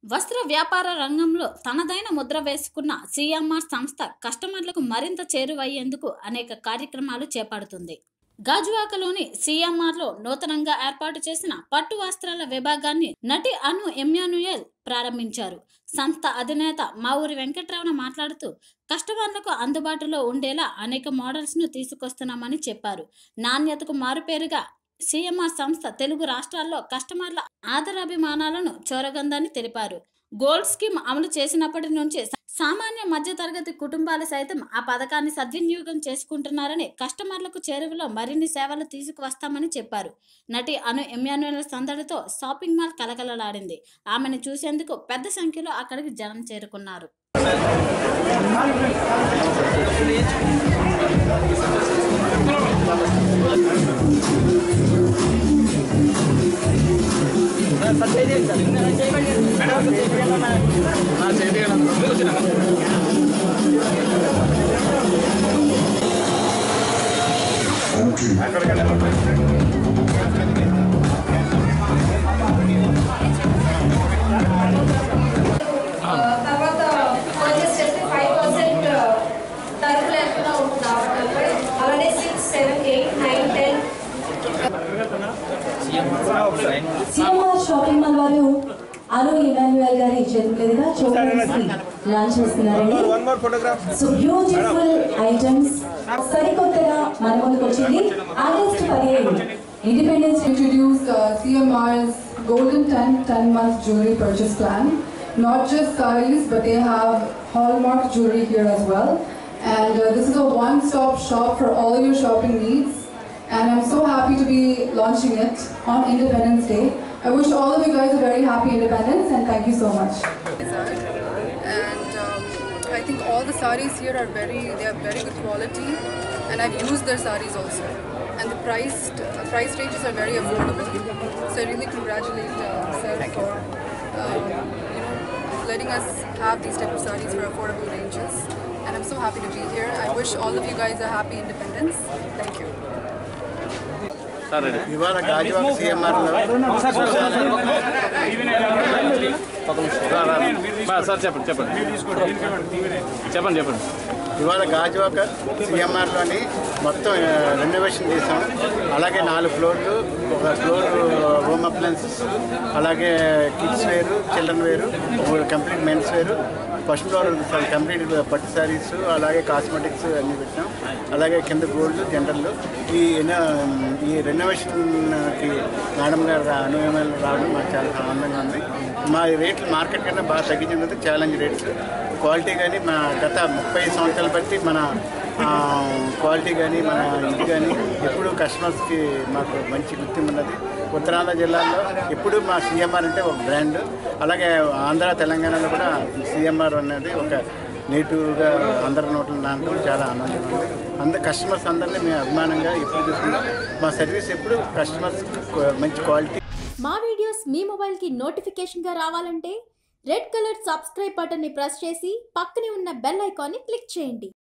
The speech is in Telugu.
వస్త్ర వ్యాపార రంగంలో తనదైన ముద్ర వేసుకున్న సిఎంఆర్ సంస్థ కస్టమర్లకు మరింత చేరువయ్యేందుకు అనేక కార్యక్రమాలు చేపడుతుంది గాజువాకలోని సిఎంఆర్లో నూతనంగా ఏర్పాటు చేసిన పట్టు వస్త్రాల విభాగాన్ని నటి అను ఎమ్యానుయల్ ప్రారంభించారు సంస్థ అధినేత మావూరి వెంకట్రమణ మాట్లాడుతూ కస్టమర్లకు అందుబాటులో ఉండేలా అనేక మోడల్స్ ను తీసుకొస్తున్నామని చెప్పారు నాణ్యతకు మారుపేరుగా సిఎంఆర్ సంస్థ తెలుగు రాష్ట్రాల్లో కస్టమర్ల ఆదరాభిమానాలను చోరగందని తెలిపారు గోల్డ్ స్కీమ్ అమలు చేసినప్పటి నుంచి సామాన్య మధ్యతరగతి కుటుంబాలు సైతం ఆ పథకాన్ని సద్వినియోగం చేసుకుంటున్నారని కస్టమర్లకు చేరువలో మరిన్ని సేవలు తీసుకువస్తామని చెప్పారు నటి అను ఎమ్యాన్యుల సందడితో షాపింగ్ మాల్ కలకలలాడింది ఆమెను చూసేందుకు పెద్ద సంఖ్యలో అక్కడికి జనం చేరుకున్నారు తర్వాత పర్చేస్ చేస్తే ఫైవ్ పర్సెంట్ తరుపు లేకుండా ఉంటుంది ఆఫర్పై అలానే six seven eight nine ten CMR shopping mall వారు అను ఇమాన్యుయల్ గారి చేతుల మీదుగా చోకర్స్ ని లాంచ్ చేస్తున్నారండి సో బ్యూటిఫుల్ ఐటమ్స్ సరికొత్తగా మన ముందుకు వచ్చింది ఆగస్ట్ పదిహేడు independence introduce uh, CMR's Golden 10 10 month jewelry purchase plan. Not just saris, but they have hallmark jewelry here as well. And uh, this is a one stop shop for all your shopping needs. And I'm so happy to be launching it on Independence Day. I wish all of you guys a very happy independence and thank you so much. and um, I think all the saris here are very they are very good quality and I've used their saris also and the price uh, price ranges are very affordable so I really congratulate uh, sir for um, you know letting us have these type of saris for affordable ranges and I'm so happy to be here I wish all of you guys a happy independence thank you ఇవాళ గాజువాక సీఎంఆర్లో సార్ చెప్పండి చెప్పండి చెప్పండి చెప్పండి ఇవాళ గాజువాక సీఎంఆర్లోని మొత్తం రెనోవేషన్ చేసాం అలాగే నాలుగు ఫ్లోర్లు ఒక ఫ్లోర్ హోమ్ అప్లయన్సెస్ అలాగే కిడ్స్ వేరు చిల్డ్రన్ వేరు ఒక కంప్లీట్ మెన్స్ వేరు ఫస్ట్ ఫ్లోర్ కంప్లీట్ పట్టు శారీస్ అలాగే కాస్మెటిక్స్ అన్నీ పెట్టాం అలాగే కింద గోల్డ్ జనరల్ ఈ ఎన్నో- ఈ రెనోవేషన్కి మేడం గారు రా- అనుభవం రావడం మాకు చాలా ఆనందంగా ఉంది మా రేట్లు మార్కెట్ కన్నా బాగా తగ్గించినందుకు ఛాలెంజ్ రేట్స్ క్వాలిటీ కానీ మా గత ముప్పై సంవత్సరాలు బట్టి మన ఆ, క్వాలిటీ కానీ మన ఇది కానీ ఎప్పుడు కస్టమర్స్కి మాకు మంచి గుర్తింపు ఉన్నది ఉత్తరాంధ్ర జిల్లాలో ఎప్పుడు మా సీఎంఆర్ అంటే ఒక బ్రాండ్ అలాగే ఆంధ్ర తెలంగాణలో కూడా సీఎంఆర్ అనేది ఒక నేటివ్గా అందరి నోట్లు దాంట్లో చాలా ఆనందంగా ఉంది అందరు కస్టమర్స్ అందరినీ మేము అభిమానంగా ఎప్పుడు చూస్తున్నాం మా సర్వీస్ ఎప్పుడు కస్టమర్స్ మంచి క్వాలిటీ మా వీడియోస్ మీ మొబైల్కి నోటిఫికేషన్గా రావాలంటే రెడ్ కలర్ సబ్స్క్రైబ్ బటన్ని ప్రెస్ చేసి పక్కనే ఉన్న బెల్ ఐకాన్ని క్లిక్ చేయండి